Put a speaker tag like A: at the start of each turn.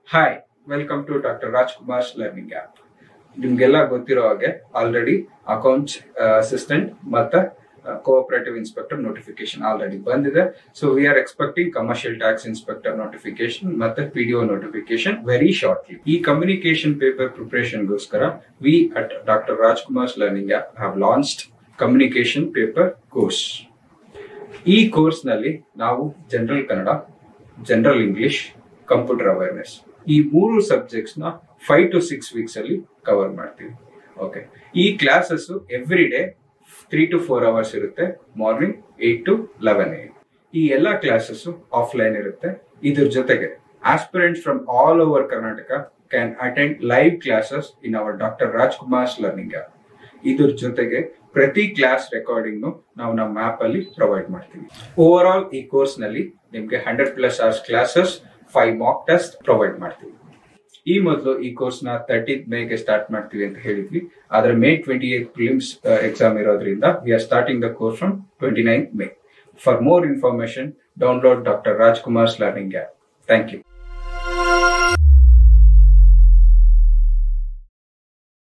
A: hi welcome to doctor Rajkumar's learning app ನಿಮ್ಗೆಲ್ಲ ಗೊತ್ತಿರೋ ಹಾಗೆ ಆಲ್ರೆಡಿ ಅಕೌಂಟ್ಸ್ ಅಸಿಸ್ಟೆಂಟ್ ಮತ್ತೆ ಕೋಆಪರೇಟಿವ್ ಇನ್ಸ್ಪೆಕ್ಟರ್ ನೋಟಿಫಿಕೇಶನ್ ಆಲ್ರೆಡಿ ಬಂದಿದೆ so we are expecting commercial tax inspector notification ಮತ್ತೆ P D O notification very shortly ಈ communication paper ಪ್ರಿಪರೇಷನ್ಗೋಸ್ಕರ we at doctor Rajkumar's learning app have launched communication paper course ಈ course ನಲ್ಲಿ ನಾವು general Kannada general English computer awareness ಈ ಮೂರು subjects ನ five to six weeks ಅಲ್ಲಿ ಕವರ್ ಮಾಡ್ತೀವಿ ಓಕೆ ಈ classes every day three to four hours ಇರುತ್ತೆ morning eight to eleven uh ಈ ಎಲ್ಲಾ ಕ್ಲಾಸಸ್ ಆಫ್ಲೈನ್ ಇರುತ್ತೆ ಇದ್ರ ಜೊತೆಗೆ aspirants from all over Karnataka can attend live classes in our doctor Rajkumar's learning app ಇದ್ರ ಜೊತೆಗೆ ಪ್ರತಿ ಕ್ಲಾಸ್ ರೆಕಾರ್ಡಿಂಗ್ ನಾವು ನಮ್ಮ ಆಪ್ ಅಲ್ಲಿ ಪ್ರೊವೈಡ್ ಮಾಡ್ತೀವಿ ಓವರ್ ಆಲ್ ಈ ಕೋರ್ಸ್ ನಲ್ಲಿ ನಿಮ್ಗೆ hundred plus hours classes five mock test provide ಮಾಡ್ತೀವಿ ಈ ಮೊದಲು ಈ ಕೋರ್ಸ್ ನ ತರ್ಟೀನ್ ಮೇಗೆ ಸ್ಟಾರ್ಟ್ ಮಾಡ್ತೀವಿ ಅಂತ ಹೇಳಿದ್ವಿ ಆದ್ರೆ May twenty eight prelims exam ಇರೋದ್ರಿಂದ we are starting the course from twenty nine May for more information download doctor Rajkumar's learning app thank you